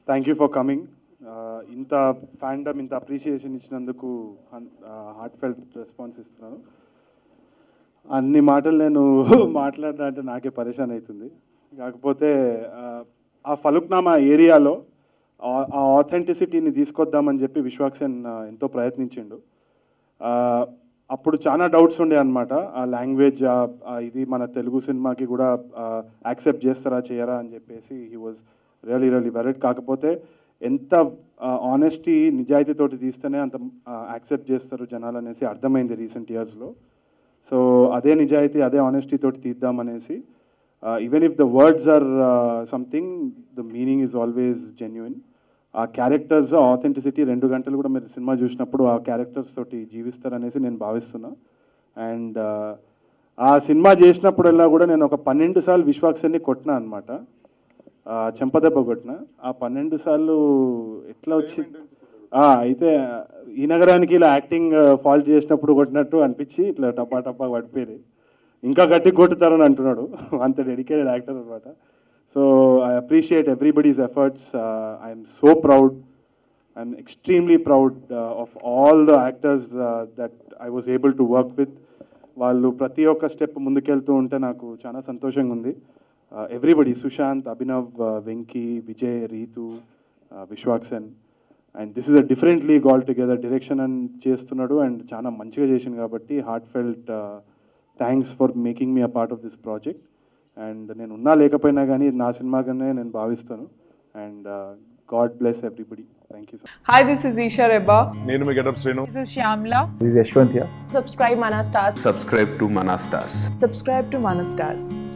Thank you for coming ఇంత fandom ఇంత appreciation ఇచ్చినందుకు హార్ట్ ఫెల్ట్ రెస్పాన్స్ ఇస్తున్నాను అన్ని మాటలు నేను మాట్లాడినా అంటే నాకే పరేషాన్ అవుతుంది కాకపోతే ఆ, ఆ ఫలుక్నామా ఏరియాలో ఆ- ఆ ఆథెంటిసిటీని తీసుకొద్దామని చెప్పి విశ్వాక్సేన్ ఆ, ఎంతో ప్రయత్నించిండు ఆ, అప్పుడు చాలా డౌట్స్ ఉండే అనమాట ఆ లాంగ్వేజ్ ఇది మన తెలుగు సినిమాకి కూడా యాక్సెప్ట్ చేస్తారా చేయరా అని చెప్పేసి హీ వాజ్ రియలీ రియలీ వెరైట్ కాకపోతే ఎంత ఆనెస్టీ నిజాయితీతోటి తీస్తేనే అంత యాక్సెప్ట్ చేస్తారు జనాలు అనేసి అర్థమైంది రీసెంట్ ఇయర్స్లో సో అదే నిజాయితీ అదే ఆనెస్టీ తోటి తీద్దామనేసి even if the words are something the meaning is always genuine ఆ క్యారెక్టర్స్ ఆథెంటిసిటీ రెండు గంటలు కూడా మీరు సినిమా చూసినప్పుడు ఆ క్యారెక్టర్స్ తోటి జీవిస్తారనేసి నేను భావిస్తున్నా అండ్ ఆ సినిమా చేసినప్పుడల్లా కూడా నేను ఒక పన్నెండు సార్లు విశ్వాక్సన్ని కొట్టినా అనమాట చెంపదెబ్బ కొట్టిన ఆ పన్నెండు సార్లు ఎట్లా వచ్చి ఆ, అయితే ఈ నగరానికి ఇలా యాక్టింగ్ ఫాల్ట్ చేసినప్పుడు కొట్టినట్టు అనిపించి ఇట్లా టపా టపా పడిపోయింది ఇంకా గట్టి కొట్టుతారని అంటున్నాడు అంత డెడికేటెడ్ యాక్టర్ అనమాట so I appreciate everybody's efforts I'm so proud I'm extremely proud of all the actors that I was able to work with వాళ్ళు ప్రతి ఒక్క స్టెప్ ముందుకెళ్తూ ఉంటే నాకు చాలా సంతోషంగా ఉంది everybody Sushanth Abhinav Venky Vijay Ritu Vishwaksen and this is a different league all together direction అని చేస్తున్నాడు అండ్ చాలా మంచిగా చేసింది కాబట్టి heartfelt thanks for making me a part of this project and నేను ఉన్నా లేకపోయినా కానీ ఇది నా సినిమాగానే నేను భావిస్తాను and God bless everybody thank you Hi, this is Isha Reba. నేను మీ getup Srinu This is Shyamla. This is Yashwant here. subscribe Mana Stars. subscribe to Mana Stars. Subscribe to Mana Stars.